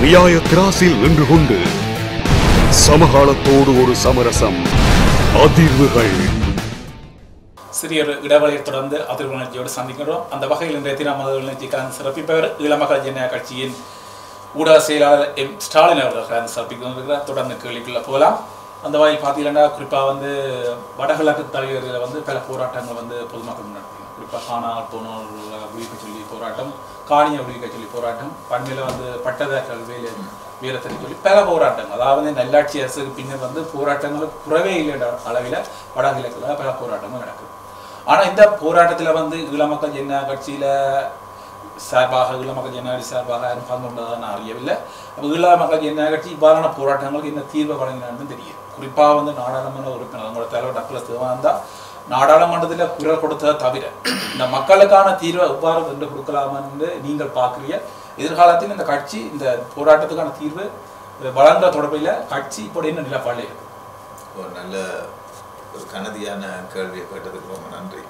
நியாய திராசில் நின்று கொண்டு சமகாலத்தோடு ஒரு சமரசம் அதிர்வுகள் சிறிய ஒரு இடைவெளியை தொடர்ந்து அதிர்வு நிகழ்ச்சியோடு சந்திக்கின்றோம் அந்த வகையில் இன்றைய தினம் அதிர்வு நிகழ்ச்சி கலந்து சிறப்பிப்பவர் இளமகள் ஜன கட்சியின் ஊடக செயலாளர் எம் ஸ்டாலின் அவர்கள் கலந்து சிறப்பிக்கிறார் தொடர்ந்து கேள்விக்குள்ள போகலாம் அந்த வகையில் பார்த்தீங்கன்னா குறிப்பாக வந்து வடகிழக்கு தலைவர்களில் வந்து பல போராட்டங்கள் வந்து பொதுமக்கள் நடத்தி குறிப்பாக காணாமல் போனோர் விடுவிக்க சொல்லி போராட்டம் காணியை விடுவிக்க சொல்லி போராட்டம் பண்மையில் வந்து பட்டதாரிகள் வேலை வீரத்தை சொல்லி பல போராட்டங்கள் அதாவது நல்லாட்சி அரசுக்கு பின்னர் வந்து போராட்டங்கள் குறவே இல்லைன்ற அளவில் வடகிழக்கில் பல போராட்டங்கள் நடக்குது ஆனால் இந்த போராட்டத்தில் வந்து ஈழமக்கள் ஜன கட்சியில் சார்பாக ஈழமக்கள் ஜனநாயக சார்பாக யாரும் பங்கு கொண்டதாக நான் அறியவில்லை அப்போ ஈழமக்கள் ஜன கட்சி இவ்வாறான போராட்டங்களுக்கு என்ன தீர்வு வழங்கினான்னு தெரியும் குறிப்பாக வந்து நாடாளுமன்ற உறுப்பினர் உங்களோட தலைவர் டாக்டர் சிவானந்தா நாடாளுமன்றத்தில் குரல் கொடுத்ததை தவிர இந்த மக்களுக்கான தீர்வை எவ்வாறு கண்டு கொடுக்கலாம் என்று நீங்கள் பார்க்குறீங்க எதிர்காலத்தில் இந்த கட்சி இந்த போராட்டத்துக்கான தீர்வு வழங்குற தொடர்பில் கட்சி இப்போ என்ன நிலப்பாடு இருக்கு ஒரு நல்ல ஒரு கனதியான கேள்வியை கேட்டதுக்கு ரொம்ப நன்றி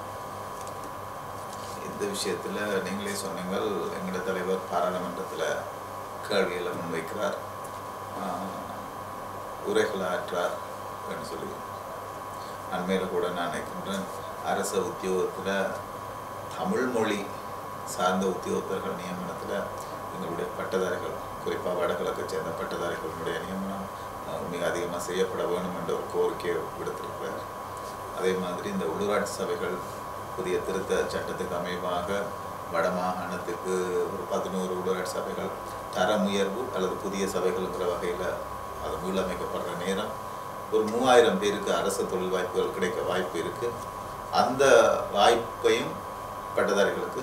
இந்த விஷயத்தில் நீங்களே சொன்னீங்கள் எங்களோட தலைவர் பாராளுமன்றத்தில் கேள்விகளை முன்வைக்கிறார் ஆஹ், உரைகளை ஆற்றார் என்று சொல்லி அண்மையில் கூட நான் நினைக்கின்றேன் அரச உத்தியோகத்தில் தமிழ் மொழி சார்ந்த உத்தியோகத்தர்கள் நியமனத்தில் எங்களுடைய பட்டதாரிகள் குறிப்பாக வடகிழக்கை சேர்ந்த பட்டதாரிகளுடைய நியமனம் அஹ், மிக அதிகமாக செய்யப்பட வேண்டும் என்ற ஒரு கோரிக்கையை விடுத்திருக்கிறார் அதே மாதிரி இந்த உள்ளூராட்சி சபைகள் புதிய திருத்த சட்டத்துக்கு அமைவாக வடமாகாணத்துக்கு ஒரு பதினோரு உள்ளூராட்சி சபைகள் தரம் உயர்வு அல்லது புதிய சபைகள்ங்கிற வகையில் அது மீளமைக்கப்படுற நேரம் ஒரு மூவாயிரம் பேருக்கு அரசு தொழில் வாய்ப்புகள் கிடைக்க வாய்ப்பு இருக்குது அந்த வாய்ப்பையும் பட்டதாரிகளுக்கு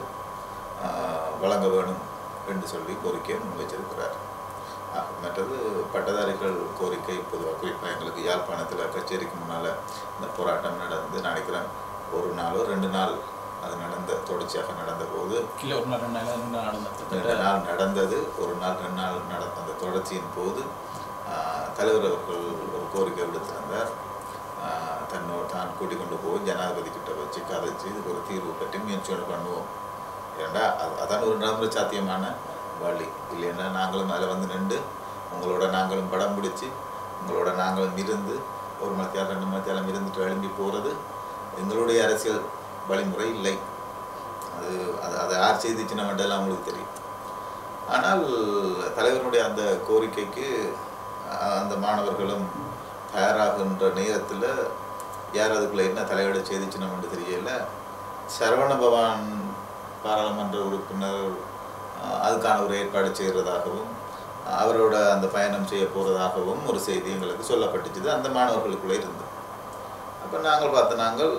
ஆஹ், வழங்க வேணும் என்று சொல்லி கோரிக்கையை முன்வைச்சிருக்கிறார் ஆக, மற்றது பட்டதாரிகள் கோரிக்கை பொதுவாக குறிப்பாக எங்களுக்கு யாழ்ப்பாணத்தில் கச்சேரிக்கு முன்னால் இந்த போராட்டம் நடந்து நினைக்கிறேன் ஒரு நாளோ ரெண்டு நாள் அது நடந்த தொடர்ச்சியாக நடந்த போது இல்லை ஒரு நாள் ரெண்டு நாள் ரெண்டு நாள் நடந்தது ரெண்டு நாள் நடந்தது ஒரு நாள் ரெண்டு நாள் நடந்த அந்த தொடர்ச்சியின் போது ஆஹ், தலைவர் அவர்கள் ஒரு கோரிக்கை விடுத்திருந்தார் ஆஹ், தன்னோ தான் கூட்டிக் கொண்டு போய் ஜனாதிபதி கிட்ட வச்சு கதைச்சு இதுக்கு ஒரு தீர்வு கட்டி முயற்சி ஒன்று பண்ணுவோம் ஏண்டா அது அதான் ஒரு நடைமுறை சாத்தியமான வழி இல்லைன்னா நாங்களும் அதில் வந்து நின்று உங்களோட நாங்களும் படம் பிடிச்சி உங்களோட நாங்களும் இருந்து ஒரு மணித்தியாலம் ரெண்டு மணித்தியாலம் இருந்துட்டு எழும்பி போகிறது எங்களுடைய அரசியல் வழிமுறை இல்லை அது அது அதை யார் செய்துச்சுன்னா மட்டும் அவங்களுக்கு தெரியும் ஆனால் தலைவருடைய அந்த கோரிக்கைக்கு அஹ், அந்த மாணவர்களும் தயாராகின்ற நேரத்தில் யார் அதுக்குள்ளே என்ன தலையிட செய்துச்சுன்னு மட்டும் தெரியல சரவண பவான் பாராளுமன்ற உறுப்பினர் அஹ், அதுக்கான ஒரு ஏற்பாடு செய்கிறதாகவும் அவரோட அந்த பயணம் செய்ய போகிறதாகவும் ஒரு செய்தி எங்களுக்கு சொல்லப்பட்டுச்சுது அந்த மாணவர்களுக்குள்ளே இருந்தது அப்போ நாங்கள் பார்த்த நாங்கள்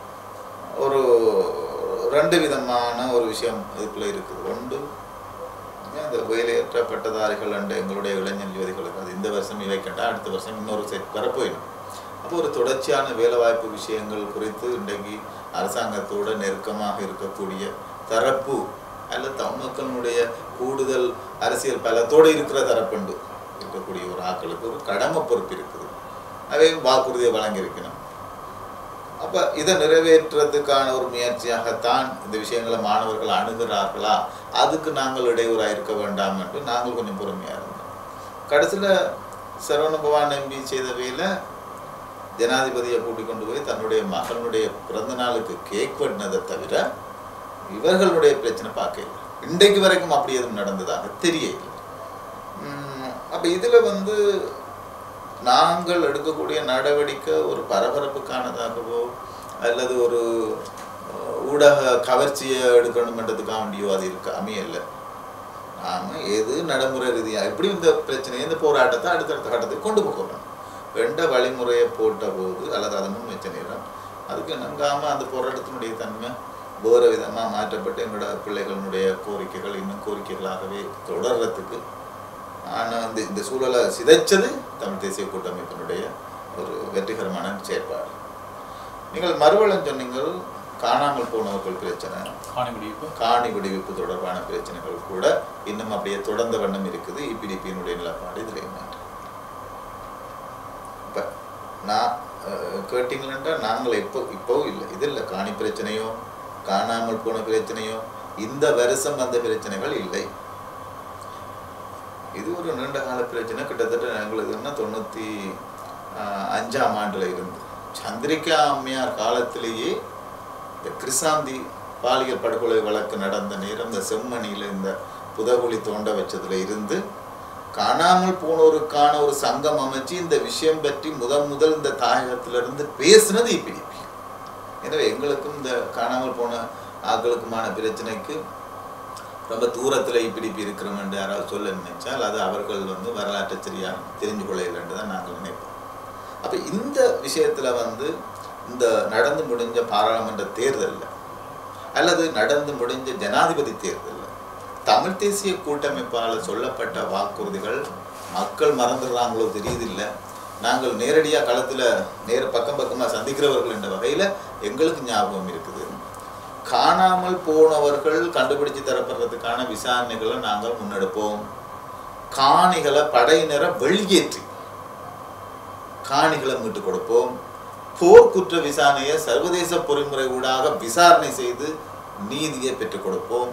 ஒரு ரெண்டு விதமான ஒரு விஷயம் இதுக்குள்ளே இருக்குது ஒன்று இந்த வேலையற்ற பட்டதாரிகள் அண்ட் எங்களுடைய இளைஞர் யுவதிகளுக்கு அது இந்த வருஷம் இவை கேட்டால் அடுத்த வருஷம் இன்னொரு செட் வரப்போயிடும் அப்போ ஒரு தொடர்ச்சியான வேலைவாய்ப்பு விஷயங்கள் குறித்து இன்றைக்கு அரசாங்கத்தோட நெருக்கமாக இருக்கக்கூடிய தரப்பு அல்லது தமிழ்மக்களுடைய கூடுதல் அரசியல் பலத்தோடு இருக்கிற தரப்புண்டு இருக்கக்கூடிய ஒரு ஆக்களுக்கு ஒரு கடமை பொறுப்பு இருக்குது அவை வாக்குறுதியை வழங்கியிருக்கணும் அப்போ இதை நிறைவேற்றுறதுக்கான ஒரு முயற்சியாகத்தான் இந்த விஷயங்களை மாணவர்கள் அணுகிறார்களா அதுக்கு நாங்கள் இடையூறாக இருக்க வேண்டாம் என்று நாங்கள் கொஞ்சம் பொறுமையாக இருந்தோம் கடைசியில் சரவண பவான் எம்பி செய்த வேலை ஜனாதிபதியை கூட்டிக் கொண்டு போய் தன்னுடைய மகனுடைய பிறந்த நாளுக்கு கேக் வெட்டினதை தவிர இவர்களுடைய பிரச்சனை பார்க்கல இன்றைக்கு வரைக்கும் அப்படி எதுவும் நடந்ததாக தெரியல அப்போ இதில் வந்து நாங்கள் எடுக்கக்கூடிய நடவடிக்கை ஒரு பரபரப்புக்கானதாகவோ அல்லது ஒரு அஹ், ஊடக கவர்ச்சியை எடுக்கணுமென்றதுக்காக வேண்டியோ அது இருக்க அமையல நாம எது நடைமுறை ரீதியாக எப்படி இந்த பிரச்சனையை இந்த போராட்டத்தை அடுத்தடுத்த கட்டத்துக்கு கொண்டு போகணும் எந்த வழிமுறையை போட்ட போது அல்லது அதை முன் வச்ச நேரம் அதுக்கு நங்காம அந்த போராட்டத்தினுடைய தன்மை வேறு விதமாக மாற்றப்பட்டு எங்களோட பிள்ளைகளுடைய கோரிக்கைகள் இன்னும் கோரிக்கைகளாகவே தொடர்றதுக்கு ஆனால் இந்த இந்த சூழலை சிதைச்சது தமிழ் தேசிய கூட்டமைப்பினுடைய ஒரு வெற்றிகரமான செயற்பாடு நீங்கள் மறுவளம் சொன்னீங்கள் காணாமல் போனவர்கள் பிரச்சனை காணி முடிவு காணி விடுவிப்பு தொடர்பான பிரச்சனைகள் கூட இன்னும் அப்படியே தொடர்ந்த வண்ணம் இருக்குது இபிடிபியினுடைய நிலப்பாடு இதில் என்ன இப்போ நான் அஹ், கேட்டீங்களா நாங்கள் இப்போ இப்போ இல்லை இது இல்லை காணி பிரச்சனையோ காணாமல் போன பிரச்சனையோ இந்த வருஷம் வந்த பிரச்சனைகள் இல்லை இது ஒரு நீண்ட கால பிரச்சனை கிட்டத்தட்ட எங்களுக்கு என்ன தொண்ணூற்றி அஞ்சாம் ஆண்டுல இருந்து சந்திரிகா அம்மையார் காலத்திலேயே இந்த கிருசாந்தி பாலியல் படுகொலை வழக்கு நடந்த நேரம் இந்த செம்மணியில் இந்த புதகுழி தோண்ட வச்சதுல இருந்து காணாமல் போனோருக்கான ஒரு சங்கம் அமைச்சு இந்த விஷயம் பற்றி முதல் முதல் இந்த தாயகத்திலிருந்து பேசுனது இப்பிடிப்பி எனவே எங்களுக்கும் இந்த காணாமல் போன ஆக்களுக்குமான பிரச்சனைக்கு ரொம்ப தூரத்தில் இப்பிடிப்பி இருக்கிறோம் என்று யாராவது சொல்ல நினைச்சால் அது அவர்கள் வந்து வரலாற்றை சரியா தெரிஞ்சு கொள்ள வேண்டும் தான் நாங்கள் நினைப்போம் அப்போ இந்த விஷயத்துல வந்து இந்த நடந்து முடிஞ்ச பாராளுமன்ற தேர்தல்ல அல்லது நடந்து முடிஞ்ச ஜனாதிபதி தேர்தல்ல தமிழ் தேசிய கூட்டமைப்பால் சொல்லப்பட்ட வாக்குறுதிகள் மக்கள் மறந்துடுறாங்களோ தெரியுதில்லை நாங்கள் நேரடியாக களத்தில் நேர பக்கம் பக்கமாக சந்திக்கிறவர்கள் என்ற வகையில் எங்களுக்கு ஞாபகம் இருக்குது காணாமல் போனவர்கள் கண்டுபிடிச்சு தரப்படுறதுக்கான விசாரணைகளை நாங்கள் முன்னெடுப்போம் காணிகளை படையினரை வெளியேற்றி காணிகளை மீட்டு கொடுப்போம் போர்க்குற்ற விசாரணையை சர்வதேச பொறிமுறை ஊடாக விசாரணை செய்து நீதியை பெற்றுக் கொடுப்போம்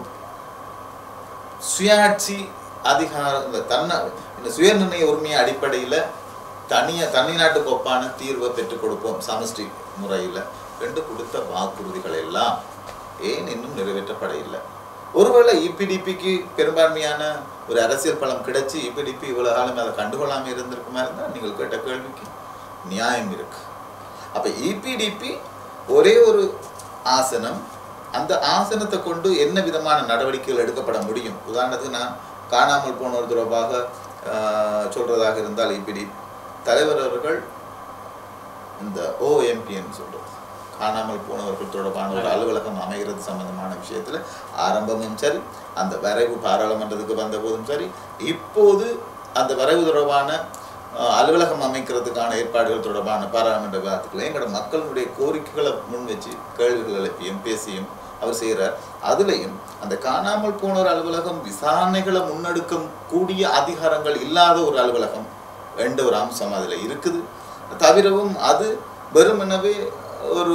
சுயாட்சி அதிகாரம் இந்த தன்ன இந்த சுயநிர்ணய உரிமை அடிப்படையில் தனிய தனிநாட்டுக்கு ஒப்பான தீர்வை பெற்றுக் கொடுப்போம் சமஷ்டி முறையில் ரெண்டு கொடுத்த வாக்குறுதிகள் எல்லாம் ஏன் இன்னும் நிறைவேற்றப்பட இல்லை ஒருவேளை இபிடிபிக்கு பெரும்பான்மையான ஒரு அரசியல் பலம் கிடைச்சி இபிடிபி இவ்வளவு காலம் அதை கண்டுகொள்ளாமல் இருந்திருக்குமா இருந்தால் நீங்கள் கேட்ட கேள்விக்கு நியாயம் இருக்கு அப்ப இபிடிபி ஒரே ஒரு ஆசனம் அந்த ஆசனத்தை கொண்டு என்ன விதமான நடவடிக்கைகள் எடுக்கப்பட முடியும் உதாரணத்துக்கு நான் காணாமல் போனோர் தொடர்பாக ஆஹ், சொல்றதாக இருந்தால் இபிடி தலைவர் அவர்கள் இந்த ஓஎம்பின்னு சொல்றது காணாமல் போனவர்கள் தொடர்பான ஒரு அலுவலகம் அமைகிறது சம்பந்தமான விஷயத்துல ஆரம்பமும் சரி அந்த வரைவு பாராளுமன்றத்துக்கு வந்த போதும் சரி இப்போது அந்த வரைவு தொடர்பான அஹ், அலுவலகம் அமைக்கிறதுக்கான ஏற்பாடுகள் தொடர்பான பாராளுமன்ற விவாதத்துக்குள்ள எங்களோட மக்களுடைய கோரிக்கைகளை முன் வச்சு கேள்விகள் எழுப்பியும் பேசியும் அவர் செய்கிறார் அதுலேயும் அந்த காணாமல் போனோர் அலுவலகம் விசாரணைகளை முன்னெடுக்க கூடிய அதிகாரங்கள் இல்லாத ஒரு அலுவலகம் என்ற ஒரு அம்சம் அதில் இருக்குது தவிரவும் அது வெறுமெனவே ஒரு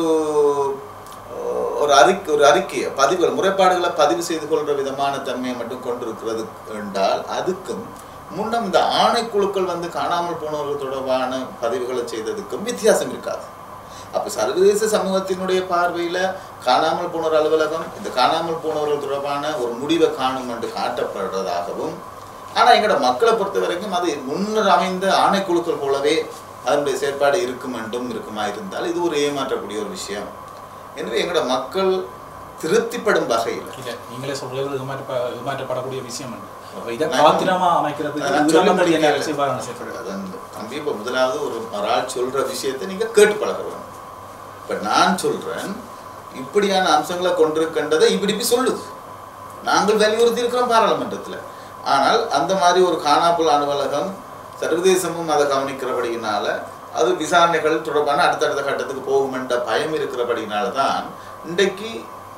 ஒரு அறிக்கை ஒரு அறிக்கையை பதிவுகள் முறைப்பாடுகளை பதிவு செய்து கொள்கிற விதமான தன்மையை மட்டும் கொண்டிருக்கிறது என்றால் அதுக்கும் முன்னம் இந்த ஆணைக்குழுக்கள் வந்து காணாமல் போனவர்கள் தொடர்பான பதிவுகளை செய்ததுக்கும் வித்தியாசம் இருக்காது அப்போ சர்வதேச சமூகத்தினுடைய பார்வையில் காணாமல் போனோர் அலுவலகம் இந்த காணாமல் போனவர்கள் தொடர்பான ஒரு முடிவை காணும் என்று காட்டப்படுறதாகவும் ஆனால் எங்களோட மக்களை பொறுத்த வரைக்கும் அது முன்னர் அமைந்த ஆணைக்குழுக்கள் போலவே அதனுடைய செயற்பாடு இருக்கும் என்றும் இருக்குமா இருந்தால் இது ஒரு ஏமாற்றக்கூடிய ஒரு விஷயம் எனவே எங்களோட மக்கள் திருப்திப்படும் வகையில் இல்ல நீங்களே சொல்றது ஏமாற்ற ஏமாற்றப்படக்கூடிய விஷயம் உண்டு. அப்ப இதை நான் காத்திரமா அமைக்கிறதுக்கு நான் சொல்ல உலகங்கள் என்ன முடியல. செய்வாங்க செய்யப்படுது அதான் இந்த தம்பி இப்போ முதலாவது ஒரு ஒரு ஆள் சொல்ற விஷயத்தை நீங்க கேட்டு பழக வேணும் இப்போ நான் சொல்றேன் இப்படியான அம்சங்களை கொண்டிருக்கின்றதை இப்படி இப்படி சொல்லுது நாங்கள் வலியுறுத்தி இருக்கிறோம் பாராளுமன்றத்தில் ஆனால் அந்த மாதிரி ஒரு காணாப்புல் அலுவலகம் சர்வதேசமும் அதை கவனிக்கிறபடியினால அது விசாரணைகள் தொடர்பான அடுத்தடுத்த கட்டத்துக்கு போகும் என்ற பயம் இருக்கிறபடியினால தான் இன்றைக்கு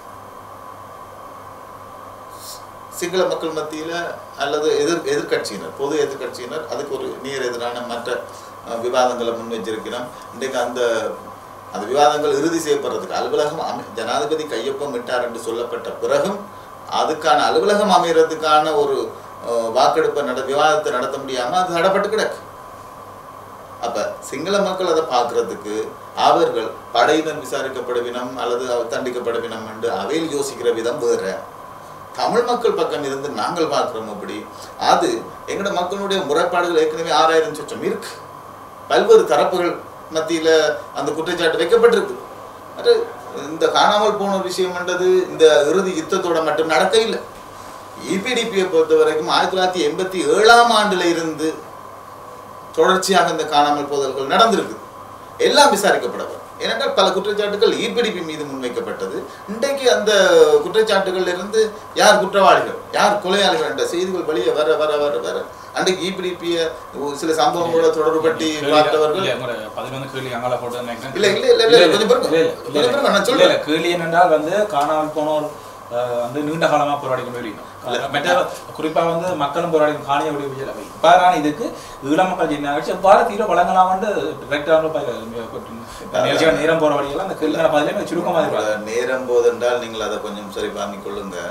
சிங்கள மக்கள் மத்தியில அல்லது எதிர் எதிர்க்கட்சியினர் பொது எதிர்க்கட்சியினர் அதுக்கு ஒரு நேர் எதிரான மற்ற அஹ், விவாதங்களை முன் வச்சிருக்கிறோம் இன்றைக்கு அந்த அந்த விவாதங்கள் இறுதி செய்யப்படுறதுக்கு அலுவலகம் அமை ஜனாதிபதி கையொப்பம் விட்டார் என்று சொல்லப்பட்ட பிறகும் அதுக்கான அலுவலகம் அமைகிறதுக்கான ஒரு அஹ், வாக்கெடுப்பை நட விவாதத்தை நடத்த முடியாம அது தடப்பட்டு கிடக்கு அப்ப சிங்கள மக்கள் அதை பார்க்கறதுக்கு அவர்கள் படையினர் விசாரிக்கப்படுவினம் அல்லது அவர் தண்டிக்கப்படுவினம் என்று அவையில் யோசிக்கிற விதம் வேற தமிழ் மக்கள் பக்கம் இருந்து நாங்கள் பார்க்கிறோம் அப்படி அது எங்களோட மக்களுடைய முறைப்பாடுகள் ஏற்கனவே ஆறாயிரம் சொச்சம் இருக்கு பல்வேறு தரப்புகள் மத்தியில அந்த குற்றச்சாட்டு வைக்கப்பட்டிருக்கு அது இந்த காணாமல் போன விஷயம்ன்றது இந்த இறுதி யுத்தத்தோட மட்டும் நடக்க இல்லை இபிடிபியை பொறுத்த வரைக்கும் ஆயிரத்தி தொள்ளாயிரத்தி எண்பத்தி ஏழாம் ஆண்டுல இருந்து தொடர்ச்சியாக இந்த காணாமல் போதல்கள் நடந்திருக்கு எல்லாம் விசாரிக்கப்படவர் ஏனென்றால் பல குற்றச்சாட்டுகள் ஈபிடிபி மீது முன்வைக்கப்பட்டது இன்றைக்கு அந்த குற்றச்சாட்டுகள்ல இருந்து யார் குற்றவாளிகள் யார் கொலையாளிகள் என்ற செய்திகள் வெளியே வர வர வர வர அன்றைக்கு ஈபிடிபிய சில சம்பவங்களோட தொடர்புபட்டி பார்த்தவர்கள் இல்ல, உங்களோட பதினொன்று கேள்வி அங்கால போட்டு நினைக்கிறேன். இல்ல, இல்ல, இல்ல, இல்ல, கொஞ்சம் பொறுங்க. இல்ல, இல்ல, கொஞ்சம் பொறுங்க, நான் இல்ல, சொல்றேன். இல்ல, கேள்வி என்னென்றால் வந்து காணாமல் போனோர் அஹ், வந்து நீண்ட காலமா போராடி கொண்டு வருகிறோம் மற்ற குறிப்பா வந்து மக்களும் போராடி காணிய விடுவியல் அவை இவ்வாறான இதுக்கு ஈழ மக்கள் என்ன ஆச்சு எவ்வாறு தீர வழங்கலாம் வந்து நிகழ்ச்சியாக நேரம் போற வழியெல்லாம் அந்த கேள்வி பதிலே சுருக்கமாக உங்களோட நேரம் போதென்றால் நீங்கள் அதை கொஞ்சம் சரி பண்ணி கொள்ளுங்க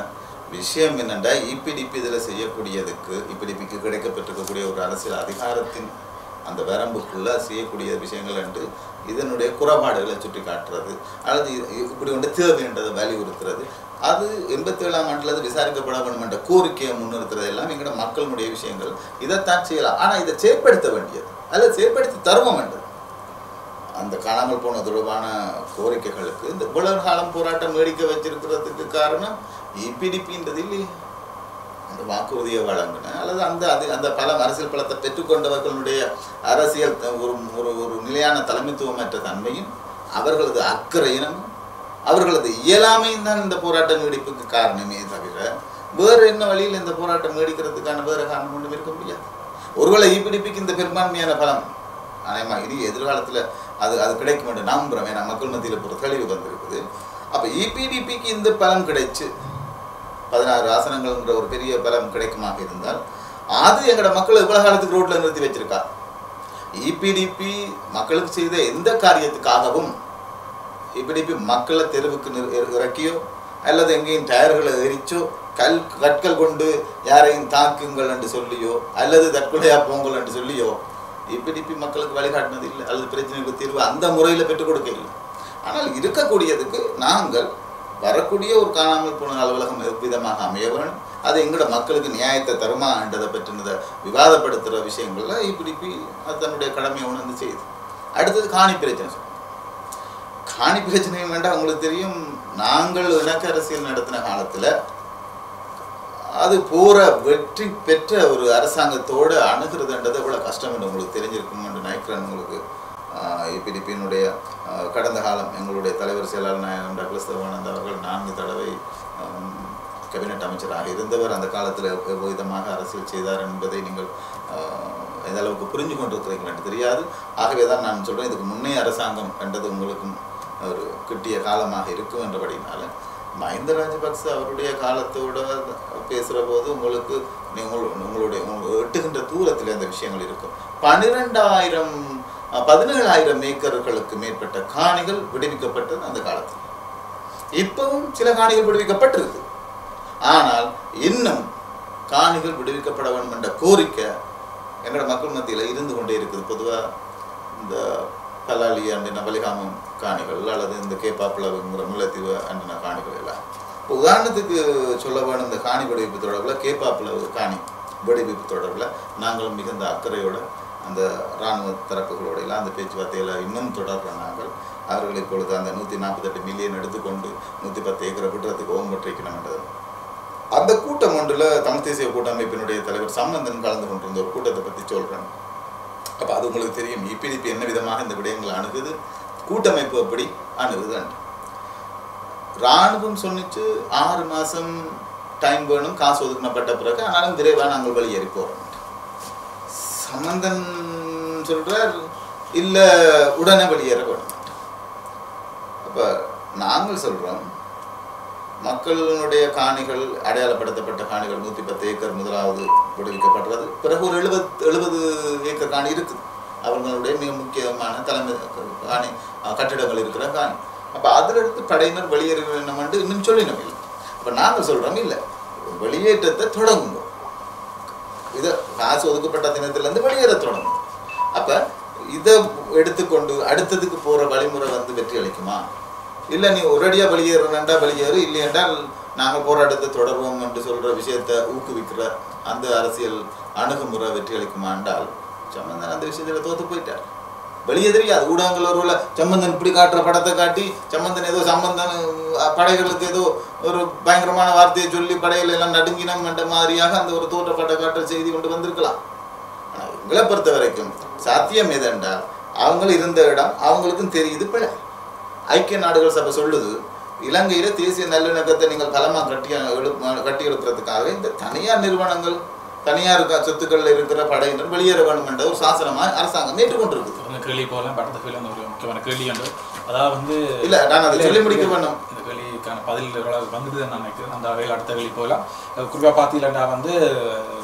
விஷயம் என்னென்னா இபிடிபி இதில் செய்யக்கூடியதுக்கு இபிடிபிக்கு கிடைக்கப்பட்டிருக்கக்கூடிய ஒரு அரசியல் அதிகாரத்தின் அந்த வரம்புக்குள்ள செய்யக்கூடிய விஷயங்கள் என்று இதனுடைய குறைபாடுகளை சுட்டி காட்டுறது அல்லது இ- இ- இப்படி ஒன்று தேவைன்றதை வலியுறுத்துறது அது எண்பத்தேழாம் ஆண்டில் அது விசாரிக்கப்பட வேண்டும் என்ற கோரிக்கையை முன்னிறுத்துறது எல்லாம் எங்களோட மக்களுடைய விஷயங்கள் இதைத்தான் செய்யலாம் ஆனால் இதை செயற்படுத்த வேண்டியது அல்லது செயற்படுத்தி தருவோம் என்றது அந்த காணாமல் போன தொடர்பான கோரிக்கைகளுக்கு இந்த இவ்வளவு காலம் போராட்டம் நீடிக்க வச்சிருக்கிறதுக்கு காரணம் இபிடிபின்றது இல்லையே அந்த வாக்குறுதியை வழங்கின அல்லது அந்த அது அந்த பல அரசியல் பலத்தை பெற்றுக்கொண்டவர்களுடைய அரசியல் த- ஒரு ஒரு ஒரு நிலையான தலைமைத்துவமற்ற தன்மையும் அவர்களது அக்கறையினமும் அவர்களது இயலாமையும் தான் இந்த போராட்ட நீடிப்புக்கு காரணமே தவிர வேறு என்ன வழியில் இந்த போராட்டம் நீடிக்கிறதுக்கான வேறு காரணம் ஒன்றும் இருக்க முடியாது ஒருவேளை இபிடிபிக்கு இந்த பெரும்பான்மையான பலம் ஆனால் இனி எதிர்காலத்தில் அது அது கிடைக்கும் என்று நம்புகிறோம் ஏன்னா மக்கள் மத்தியில் ஒரு தெளிவு வந்திருக்குது அப்போ இபிடிபிக்கு இந்த பலம் கிடைச்சு பதினாறு ஆசனங்கள்ங்கிற ஒரு பெரிய பலம் கிடைக்குமாக இருந்தால் அது எங்களோட மக்கள் இவ்வளவு காலத்துக்கு ரோட்ல நிறுத்தி வச்சிருக்கா இபிடிபி மக்களுக்கு செய்த எந்த காரியத்துக்காகவும் இபிடிபி மக்களை தெருவுக்கு நிறு- இற- இறக்கியோ அல்லது எங்கேயும் டயர்களை எரிச்சோ கல் கற்கள் கொண்டு யாரையும் தாக்குங்கள் என்று சொல்லியோ அல்லது தற்கொலையா போங்கள் என்று சொல்லியோ இபிடிபி மக்களுக்கு வழிகாட்டினது இல்லை அல்லது பிரச்சனைகளுக்கு தீர்வு அந்த முறையில் பெற்றுக் கொடுக்க இல்லை ஆனால் இருக்கக்கூடியதுக்கு நாங்கள் வரக்கூடிய ஒரு காணாமல் போன அலுவலகம் எவ்விதமாக அமைய வேணும் அது எங்களோட மக்களுக்கு நியாயத்தை தருமா என்றதை பற்றினதை விவாதப்படுத்துகிற விஷயங்கள்ல இபிடிபி அது தன்னுடைய கடமையை உணர்ந்து செய்யுது அடுத்தது காணி பிரச்சனை சொல்றேன். காணி பிரச்சனையும் வேண்டாம் உங்களுக்கு தெரியும் நாங்கள் இணக்க அரசியல் நடத்தின காலத்தில் அது போற வெற்றி பெற்ற ஒரு அரசாங்கத்தோடு அணுகிறதுன்றது எவ்வளோ கஷ்டம் என்று உங்களுக்கு தெரிஞ்சிருக்கும் என்று நினைக்கிறேன் உங்களுக்கு இபிடிபியினுடைய கடந்த காலம் எங்களுடைய தலைவர் செயலாளர் நாயகம் டாக்டர் சிவானந்த் அவர்கள் நான்கு தடவை ஆம், கேபினட் அமைச்சராக இருந்தவர் அந்த காலத்தில் விதமாக அரசியல் செய்தார் என்பதை நீங்கள் ஆஹ், எந்த அளவுக்கு புரிஞ்சு கொண்டிருக்கிறீர்கள் என்று தெரியாது ஆகவே தான் நான் சொல்கிறேன் இதுக்கு முன்னைய அரசாங்கம் என்றது உங்களுக்கும் ஒரு கிட்டிய காலமாக இருக்கும் என்றபடினால மஹிந்த ராஜபக்ச அவருடைய காலத்தோட பேசுகிற போது உங்களுக்கு நீங்கள் உங்களுடைய உங்க எட்டுகின்ற தூரத்தில் அந்த விஷயங்கள் இருக்கும் பன்னிரெண்டாயிரம் பதினேழாயிரம் ஏக்கர்களுக்கு மேற்பட்ட காணிகள் விடுவிக்கப்பட்டது அந்த காலத்தில் இப்பவும் சில காணிகள் விடுவிக்கப்பட்டிருக்கு ஆனால் இன்னும் காணிகள் விடுவிக்கப்பட வேண்டும் என்ற கோரிக்கை எங்களோட மக்கள் மத்தியில் இருந்து கொண்டே இருக்குது பொதுவாக இந்த பலாலி அண்டின வலிகாமம் காணிகள் அல்லது இந்த கேப்பாப்புலவுங்கிற முல்லைத்தீவு அண்டின காணிகள் எல்லாம் இப்போ உதாரணத்துக்கு சொல்ல வேணும் இந்த காணி விடுவிப்பு தொடர்பில் கேப்பாப்புலவு காணி விடுவிப்பு தொடர்பில் நாங்கள் மிகுந்த அக்கறையோட அந்த இராணுவ தரப்புகளோட எல்லாம் அந்த பேச்சுவார்த்தையில் இன்னும் தொடர்ற நாங்கள் அவர்கள் இப்பொழுது அந்த நூற்றி நாற்பத்தெட்டு மில்லியன் எடுத்துக்கொண்டு நூற்றி பத்து ஏக்கரை விட்டுறதுக்கு ஓம்பற்றிக்கணும்ன்றது அந்த கூட்டம் ஒன்றில் தமிழ் தேசிய கூட்டமைப்பினுடைய தலைவர் சம்பந்தன் கலந்து கொண்டிருந்த ஒரு கூட்டத்தை பற்றி சொல்கிறேன் அப்போ அது உங்களுக்கு தெரியும் இபிடிபி என்ன விதமாக இந்த விடயங்களை அணுகுது கூட்டமைப்பு எப்படி அணுகுது இராணுவம் சொன்னிச்சு ஆறு மாதம் டைம் வேணும் காசு ஒதுக்கினப்பட்ட பிறகு ஆனாலும் விரைவாக நாங்கள் வெளியேறி போகிறோம் சம்பந்தன் சொல்றார் இல்லை உடனே வெளியேற வேணும் அப்போ நாங்கள் சொல்கிறோம் மக்களுடைய காணிகள் அடையாளப்படுத்தப்பட்ட காணிகள் நூற்றி பத்து ஏக்கர் முதலாவது விடுவிக்கப்படுறது பிறகு ஒரு எழுபத் எழுபது ஏக்கர் காணி இருக்குது அவர்களுடைய மிக முக்கியமான தலைமை காணி அஹ், கட்டிடங்கள் இருக்கிற காணி அப்போ அதில் இருந்து படையினர் வெளியேற வேண்டும் என்று இன்னும் சொல்லினோம் இல்லை அப்போ நாங்கள் சொல்கிறோம் இல்லை வெளியேற்றத்தை தொடங்குங்க இதை காசு ஒதுக்கப்பட்ட தினத்திலேருந்து வெளியேற தொடங்கும் அப்போ இதை எடுத்துக்கொண்டு அடுத்ததுக்கு போகிற வழிமுறை வந்து வெற்றி அளிக்குமா இல்லை நீ ஒரடியாக வெளியேறணுண்டா வெளியேறு இல்லையென்றால் நாங்கள் போராட்டத்தை தொடர்வோம் என்று சொல்கிற விஷயத்தை ஊக்குவிக்கிற அந்த அரசியல் அணுகுமுறை வெற்றி அளிக்குமா என்றால் சம்பந்தன் அந்த விஷயத்தில் தோத்து போயிட்டார் வெளியே தெரியாது ஊடகங்கள் ஒருவேளை சம்பந்தன் இப்படி காட்டுற படத்தை காட்டி சம்பந்தன் ஏதோ சம்பந்தன் அஹ், படைகளுக்கு ஏதோ ஒரு பயங்கரமான வார்த்தையை சொல்லி படைகள் எல்லாம் நடுங்கினம் என்ற மாதிரியாக அந்த ஒரு தோற்றப்பட்ட காட்டுற செய்தி கொண்டு வந்திருக்கலாம் ஆனால் எங்களை பொறுத்த வரைக்கும் சாத்தியம் எதென்றால் அவங்க இருந்த இடம் அவங்களுக்கும் தெரியுது பிழை ஐக்கிய நாடுகள் சபை சொல்லுது இலங்கையில தேசிய நல்லிணக்கத்தை நீங்கள் பலமாக கட்டி எழு- கட்டி எழுப்புறதுக்காக இந்த தனியார் நிறுவனங்கள் தனியார் க- சொத்துக்கள்ல இருக்கிற படையினர் வெளியேற வேண்டும் என்ற ஒரு சாசனமாக அரசாங்கம் ஏற்றுக்கொண்டிருக்குது அந்த கேள்வி போகலாம் படத்த கேள்வி வந்து ஒரு முக்கியமான கேள்வி என்று அதாவது வந்து இல்ல நான் அதை சொல்லி முடிக்க வேணும் இந்த கேள்விக்கான பதில் ஓரளவு வந்துட்டு நான் நினைக்கிறேன் அந்த வகையில் அடுத்த கேள்வி போகலாம் குறிப்பாக பார்த்தீங்கன்னா வந்து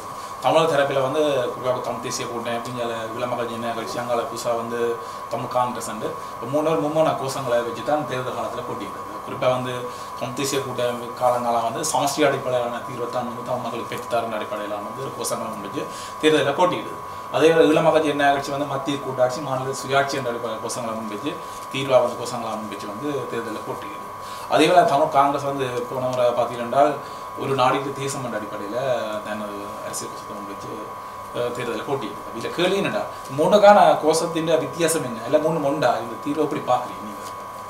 தமிழ் தரப்பில் வந்து குறிப்பாக தமிழ் தேசிய கூட்டம் பிஞ்சால விளமகள் ஜன கட்சி அங்கால புதுசாக வந்து தமிழ் காங்கிரஸ் அண்டு மூணு மும்மூணு கோஷங்களை வச்சு தான் தேர்தல் காலத்தில் போட்டியிடுது குறிப்பாக வந்து தமிழ் தேசிய கூட்டம் காலங்காலம் வந்து சமஷ்டி அடிப்படையிலான தீர்வை தான் வந்து தமிழ் மக்களுக்கு பெற்றுத்தாரின் அடிப்படையிலான வந்து ஒரு கோஷங்களை முன்வச்சு தேர்தலில் போட்டியிடுது அதே ஈழமகஜ் என்ன கட்சி வந்து மத்திய கூட்டாட்சி மாநில சுயாட்சி என்ற அடிப்படை கோஷங்களை முன்வச்சு தீர்வா வந்து கோஷங்களை முன்வச்சு வந்து தேர்தலில் போட்டியிடுது அதே வேளை தமிழ் காங்கிரஸ் வந்து போன முறை பார்த்தீங்கன்னா ஒரு நாடிக்கு தேசம் என்ற அடிப்படையில் தனது அரசியல் கோஷத்தை முன்வச்சு அஹ், தேர்தலில் போட்டியிடுது இதில் கேள்வி என்னடா மூணுக்கான கோஷத்தின் வித்தியாசம் என்ன இல்லை மூணு மொண்டா இந்த தீர்வை எப்படி பார்க்குறீங்க நீங்கள்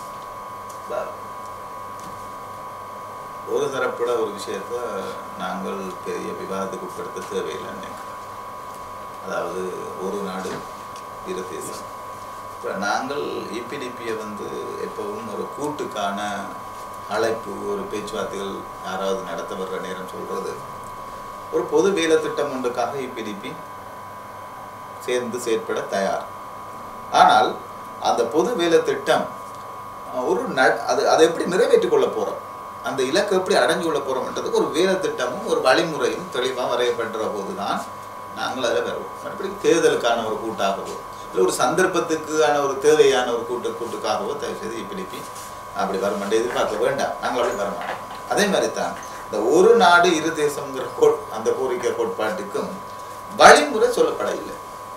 ஒரு தரப்பட ஒரு விஷயத்த நாங்கள் பெரிய விவாதத்துக்கு உட்படுத்த தேவையில்லைன்னு நினைக்கிறேன் அதாவது ஒரு நாடு இரு தேசம் இப்போ நாங்கள் இபிடிபியை வந்து எப்பவும் ஒரு கூட்டுக்கான அழைப்பு ஒரு பேச்சுவார்த்தைகள் யாராவது நடத்த வர்ற நேரம் சொல்றது ஒரு பொது வேலை திட்டம் ஒன்றுக்காக இபிடிபி சேர்ந்து செயற்பட தயார் ஆனால் அந்த பொது வேலை திட்டம் அஹ், ஒரு ந அது அதை எப்படி நிறைவேற்றிக் கொள்ள போறோம் அந்த இலக்கை எப்படி அடைஞ்சு கொள்ள போறோம்ன்றதுக்கு ஒரு வேலை திட்டமும் ஒரு வழிமுறையும் தெளிவாக வரையப்படுற போதுதான் நாங்கள் அதில் வருவோம் மறுபடி தேர்தலுக்கான ஒரு கூட்டாகவோ இல்லை ஒரு சந்தர்ப்பத்துக்கான ஒரு தேவையான ஒரு கூட்டு கூட்டுக்காகவோ தயவு செய்து இப்பிடிப்பி அப்படி வரமாட்டே எதிர்பார்க்க வேண்டாம் நாங்கள் அப்படி வரமாட்டோம் அதே மாதிரி தான் இந்த ஒரு நாடு இரு தேசம்ங்கிற கோட் அந்த கோரிக்கை கோட்பாட்டுக்கும் வழிமுறை சொல்லப்படவில்லை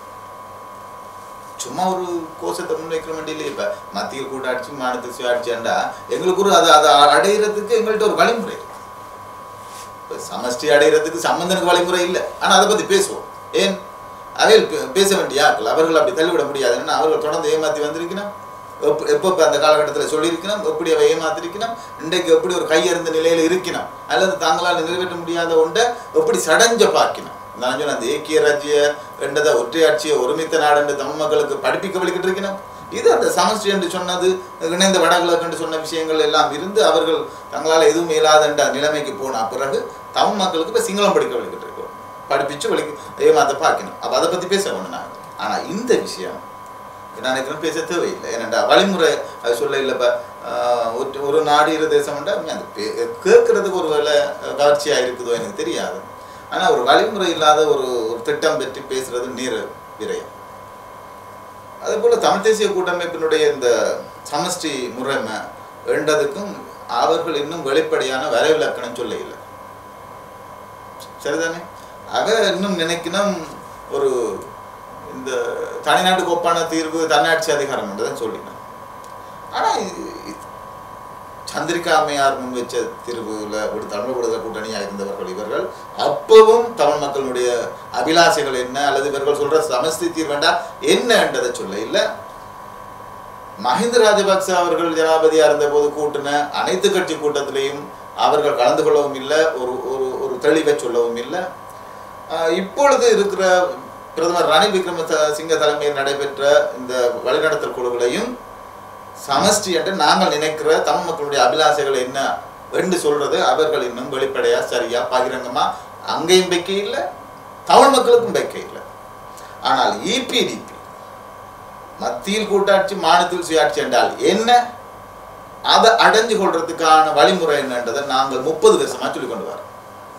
சும்மா ஒரு கோஷத்தை முன்வைக்கிற வேண்டியில இப்ப மத்திய கூட்டாட்சி மாநில சுயாட்சியாண்டா எங்களுக்கு ஒரு அதை அதை அடையிறதுக்கு எங்கள்கிட்ட ஒரு வழிமுறை இருக்கு இப்ப சமஷ்டி அடையிறதுக்கு சம்பந்தனுக்கு வழிமுறை இல்லை ஆனா அதை பத்தி பேசுவோம் ஏன் அவையில் பே- பேச வேண்டிய ஆட்கள் அவர்கள் அப்படி தள்ளிவிட முடியாது ஏன்னா அவர்கள் தொடர்ந்து ஏமாத்தி வந்திருக்கணும் எப்ப- எப்ப இப்ப அந்த காலகட்டத்தில் சொல்லியிருக்கணும் எப்படி அவை ஏமாத்திருக்கணும் இன்றைக்கு எப்படி ஒரு கையறிந்த நிலையில இருக்கணும் அல்லது தாங்களால் நிறைவேற்ற முடியாத ஒன்றை எப்படி சடஞ்ச பார்க்கணும் நான் சொன்ன அந்த ஏக்கிய ராஜ்ய என்றதை ஒற்றையாட்சியை ஒருமித்த நாடு என்று தமிழ் மக்களுக்கு படிப்பிக்க வழிக்கிட்டு இருக்கணும் இது அந்த சமஷ்டி என்று சொன்னது இணைந்த வடகிழக்கு என்று சொன்ன விஷயங்கள் எல்லாம் இருந்து அவர்கள் தங்களால் எதுவும் இயலாத என்ற நிலைமைக்கு போன பிறகு தமிழ் மக்களுக்கு இப்போ சிங்களம் படிக்க வழிக்கிட்டு இருக்கோம் படிப்பிச்சு வழி ஏமாத்த பார்க்கணும் அப்போ அதை பற்றி பேச ஒன்று நான் ஆனால் இந்த விஷயம் நான் நினைக்கிறேன் பேச தேவையில்லை ஏனென்றா வழிமுறை அது சொல்ல இல்லை இப்போ ஒரு நாடு இரு தேசம் அந்த பே- கேட்கறதுக்கு ஒரு வேலை கவர்ச்சியாக இருக்குதோ எனக்கு தெரியாது ஆனால் ஒரு வழிமுறை இல்லாத ஒரு ஒரு திட்டம் பற்றி பேசுறது நீர் விரயம் அதே போல் தமிழ் தேசிய கூட்டமைப்பினுடைய இந்த சமஷ்டி முறைமை என்றதுக்கும் அவர்கள் இன்னும் வெளிப்படையான வரைவிலக்கணம் சொல்ல இல்லை சரிதானே ஆக இன்னும் நினைக்கணும் ஒரு இந்த தனிநாட்டுக்கு ஒப்பான தீர்வு தன்னாட்சி அதிகாரம் என்றதான் சொல்லினோம் ஆனால் சந்திரிகா அம்மையார் முன் வச்ச தீர்வுல ஒரு தமிழ் விடுதலை கூட்டணியாக இருந்தவர்கள் இவர்கள் அப்பவும் தமிழ் மக்களுடைய அபிலாஷைகள் என்ன அல்லது இவர்கள் சொல்ற சமஸ்தி தீர்வேண்டா என்ன என்றதை சொல்ல இல்லை மஹிந்த ராஜபக்ச அவர்கள் ஜனாதிபதியா இருந்தபோது கூட்டின அனைத்து கட்சி கூட்டத்திலையும் அவர்கள் கலந்து கொள்ளவும் இல்லை ஒரு ஒரு ஒரு தெளிவை சொல்லவும் இல்லை ஆஹ் இப்பொழுது இருக்கிற பிரதமர் ரணில் விக்ரம சிங்க தலைமையில் நடைபெற்ற இந்த வழிநடத்தல் குழுக்களையும் சமஷ்டி என்று நாங்கள் நினைக்கிற தமிழ் மக்களுடைய அபிலாஷைகள் என்ன என்று சொல்றது அவர்கள் இன்னும் வெளிப்படையா சரியா பகிரங்கமா அங்கேயும் வைக்க இல்லை தமிழ் மக்களுக்கும் வைக்க இல்லை ஆனால் இபிடிபி மத்தியில் கூட்டாட்சி மாநிலத்தில் சுயாட்சி என்றால் என்ன அதை அடைஞ்சு கொள்றதுக்கான வழிமுறை என்னன்றதை நாங்கள் முப்பது வருஷமா சொல்லி கொண்டு வரோம்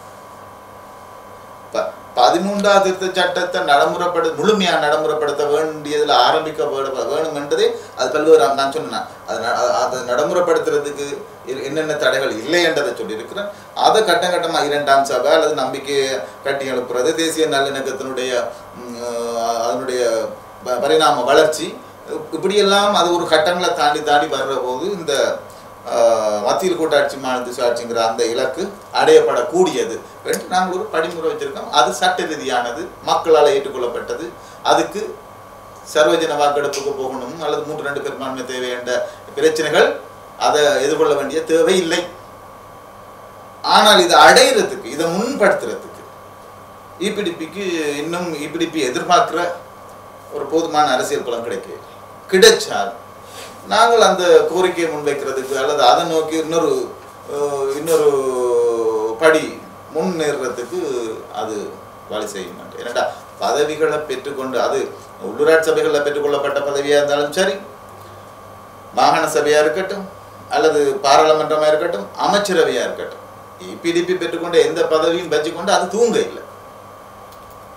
ப- பதிமூன்றாவது திருத்த சட்டத்தை நடைமுறைப்படு முழுமையா நடைமுறைப்படுத்த வேண்டியதுல ஆரம்பிக்க வே- வேணும் என்றதே அது பல்வேறு நான் சொன்னேன் அது ந- அது- அதை நடைமுறைப்படுத்துறதுக்கு இ- என்னென்ன தடைகள் இல்லை என்றதை சொல்லியிருக்கிறேன் அதை கட்டம் கட்டமா இரண்டாம் சபை அல்லது நம்பிக்கையை கட்டி எழுப்புறது தேசிய நல்லிணக்கத்தினுடைய ம், அஹ், அதனுடைய ப- பரிணாம வளர்ச்சி இப்- இப்படியெல்லாம் அது ஒரு கட்டங்களை தாண்டி தாண்டி வர்ற போது இந்த ஆஹ், மத்தியில் கூட்டாட்சி மாநில சுயாட்சிங்கிற அந்த இலக்கு அடையப்படக்கூடியது என்று நாங்கள் ஒரு படிமுறை வச்சிருக்கோம் அது சட்ட ரீதியானது மக்களால் ஏற்றுக்கொள்ளப்பட்டது அதுக்கு சர்வஜன வாக்கெடுப்புக்கு போகணும் அல்லது மூன்று ரெண்டு பெரும்பான்மை தேவை என்ற பிரச்சனைகள் அதை எதிர்கொள்ள வேண்டிய தேவை இல்லை ஆனால் இதை அடையிறதுக்கு இதை முன்படுத்துறதுக்கு இபிடிபிக்கு இன்னும் இபிடிபி எதிர்பார்க்கிற ஒரு போதுமான அரசியல் பலம் கிடைக்க கிடைச்சால் நாங்கள் அந்த கோரிக்கையை முன்வைக்கிறதுக்கு அல்லது அதை நோக்கி இன்னொரு அஹ், இன்னொரு படி முன்னேறதுக்கு அது வழி செய்ய மாட்டேன் ஏன்னாடா பதவிகளை பெற்றுக்கொண்டு அது உள்ளூராட்சி சபைகளில் பெற்றுக்கொள்ளப்பட்ட பதவியாக இருந்தாலும் சரி மாகாண சபையாக இருக்கட்டும் அல்லது பாராளுமன்றமாக இருக்கட்டும் அமைச்சரவையாக இருக்கட்டும் இபிடிபி பெற்றுக்கொண்ட எந்த பதவியும் வச்சுக்கொண்டு அது தூங்க இல்லை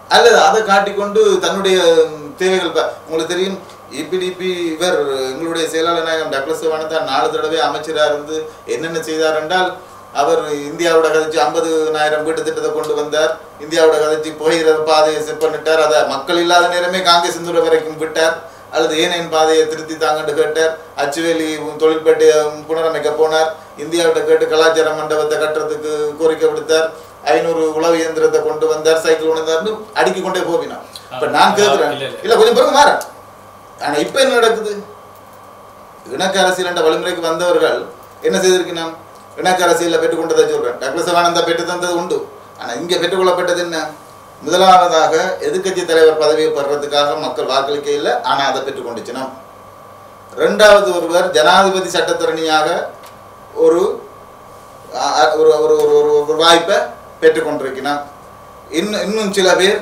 அல்லது அதை காட்டிக்கொண்டு தன்னுடைய ம், தேவைகள் ப- உங்களுக்கு தெரியும் இபிடிபி இவர் எங்களுடைய செயலாளர் நாயகம் டக்ளஸ் வனதான் நாலு தடவை அமைச்சராக இருந்து என்னென்ன செய்தார் என்றால் அவர் இந்தியாவோட கதைச்சு ஐம்பதுனாயிரம் வீட்டு திட்டத்தை கொண்டு வந்தார் இந்தியாவோட கதைச்சு புகையிற பாதையை செட் பண்ணிட்டார் அதை மக்கள் இல்லாத நேரமே காங்கிரஸ் இந்துரை வரைக்கும் விட்டார் அல்லது ஏனையின் பாதையை திருத்தி தாங்கன்னு கேட்டார் அச்சுவேலி தொழிற்பேட்டையை புனரமைக்க போனார் இந்தியாவிட்ட கேட்டு கலாச்சார மண்டபத்தை கட்டுறதுக்கு கோரிக்கை விடுத்தார் ஐநூறு உளவு இயந்திரத்தை கொண்டு வந்தார் சைக்கிள் கொண்டு வந்தார்னு அடுக்கி கொண்டே போவினான் இப்ப நான் கேட்கிறேன் இல்ல, இல்ல. இல்ல கொஞ்சம் பிறகு மாறேன் ஆனா இப்ப என்ன நடக்குது இணக்க அரசியல் என்ற வழிமுறைக்கு வந்தவர்கள் என்ன செய்திருக்கணும் இணக்க அரசியல பெற்றுக்கொண்டதை சொல்றேன் டாக்டர் சிவானந்தா பெற்று தந்தது உண்டு ஆனா இங்க பெற்றுக்கொள்ளப்பட்டது என்ன முதலாவதாக எதிர்க்கட்சி தலைவர் பதவியை பெறுறதுக்காக மக்கள் வாக்களிக்க இல்லை ஆனா அதை பெற்றுக்கொண்டுச்சினோம் ரெண்டாவது ஒருவர் ஜனாதிபதி சட்டத்தரணியாக ஒரு அ- அ- ஒரு ஒரு ஒரு ஒரு ஒரு வாய்ப்பை பெற்றுக்கொண்டிருக்கிறார் இன்னும் இன்னும் சில பேர்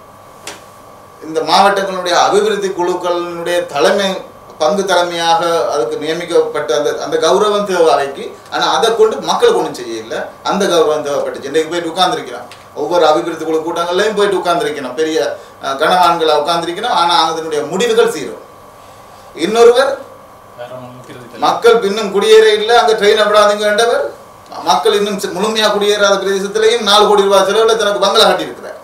இந்த மாவட்டங்களுடைய அபிவிருத்தி குழுக்களினுடைய தலைமை பங்கு தலைமையாக அதுக்கு நியமிக்கப்பட்ட அந்த அந்த கௌரவம் தேவைக்கு ஆனால் அதை கொண்டு மக்கள் ஒன்றும் செய்யல அந்த கௌரவம் தேவைப்பட்டுச்சு இன்றைக்கு போயிட்டு உட்கார்ந்திருக்கிறோம் ஒவ்வொரு அபிவிருத்தி குழு கூட்டங்கள்லையும் போயிட்டு உட்கார்ந்திருக்கணும் பெரிய அஹ், கனவான்களை உட்கார்ந்திருக்கணும் ஆனால் அதனுடைய முடிவுகள் சீரும் இன்னொருவர் வேற ஒண்ணும் முக்கியது இல்லை. மக்கள் இன்னும் குடியேற இல்லை அங்க ட்ரெயின் அப்படாதீங்க என்றவர் மக்கள் இன்னும் சி- முழுமையா குடியேறாத பிரதேசத்திலையும் நாலு கோடி ரூபாய் செலவுல தனக்கு பங்களா கட்டியிருக்கிறார்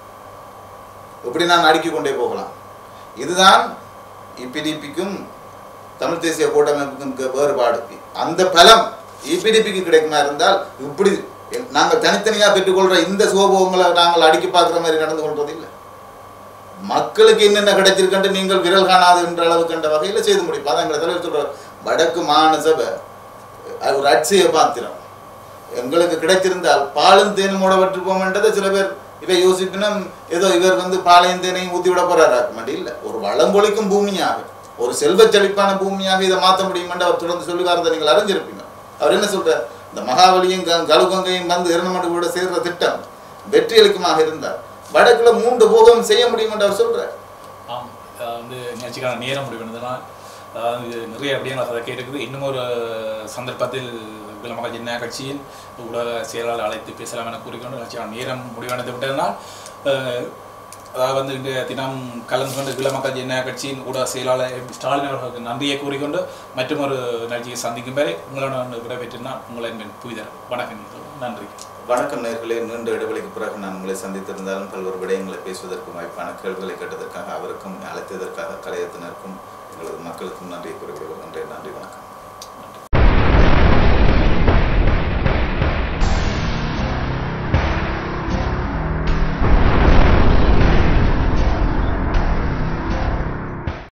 இப்படி நான் அடுக்கிக் கொண்டே போகலாம் இதுதான் இபிடிபிக்கும் தமிழ் தேசிய கூட்டமைப்புக்கும் இருக்க வேறுபாடு அந்த பலம் இபிடிபிக்கு கிடைக்குமா இருந்தால் இப்படி எ- நாங்கள் தனித்தனியா பெற்றுக்கொள்ற இந்த சுகபோகங்களை நாங்கள் அடுக்கி பார்க்குற மாதிரி நடந்து கொள்றது இல்லை மக்களுக்கு என்னென்ன கிடைச்சிருக்கன்ட்டு நீங்கள் விரல் காணாது என்ற அளவுக்கு என்ற வகையில செய்து முடிப்போம் அதான் எங்களை தலைவர் சொல்றார் வடக்கு மாகாண சபை அது ஒரு அட்சய பாத்திரம் எங்களுக்கு கிடைத்திருந்தால் பாலும் தேனும் மூட விட்டுருப்போம்ன்றதை சில பேர் இவை யோசிப்பினும் ஏதோ இவர் வந்து பாலையும் தேனையும் ஊத்தி விட போறாரு மாட்டி இல்ல ஒரு வளம்பொழிக்கும் பூமியாக ஒரு செல்வச் செழிப்பான பூமியாக இதை மாற்ற முடியுமென்று அவர் தொடர்ந்து சொல்லி வரதை நீங்கள் அறிஞ்சிருப்பீங்க அவர் என்ன சொல்றார் இந்த மகாபலியும் க- கழுகங்கையும் வந்து இரண்டு கூட சேர்ற திட்டம் வெற்றி அளிக்குமாக இருந்தார் வடக்குல மூன்று போகம் செய்ய முடியும் என்று அவர் சொல்றார் ஆம் அஹ் வந்து நிகழ்ச்சிக்கான நேரம் முடிவடைந்ததுனால் அதாவது நிறைய விடயங்கள் அதை கேட்டுக்குது இன்னும் ஒரு சந்தர்ப்பத்தில் விளமக ஜன கட்சியின் ஊடக செயலாளர் அழைத்து பேசலாம் என கூறிக்கொண்டு நிகழ்ச்சிக்கான நேரம் முடிவடைந்து விட்டதனால் அஹ், அதாவது வந்து இன்றைய தினம் கலந்து கொண்டு விளமக்கள் ஜன கட்சியின் ஊடக செயலாளர் எம். ஸ்டாலின் அவர்களுக்கு நன்றியை கூறிக்கொண்டு மற்றும் ஒரு நிகழ்ச்சியை சந்திக்கும் வரை உங்களோட விடைபெற்று நான் உங்களை என் புரிதர் வணக்கம் நன்றி வணக்கம் நேர்களே நீண்ட இடைவெளிக்கு பிறகு நான் உங்களை சந்தித்திருந்தாலும் பல்வேறு விடயங்களை பேசுவதற்கு வாய்ப்பான கேள்விகளை கேட்டதற்காக அவருக்கும் அழைத்ததற்காக கலையத்தினருக்கும் எங்களது மக்களுக்கும் நன்றி கூறிவிடுவோம் நன்றி நன்றி வணக்கம்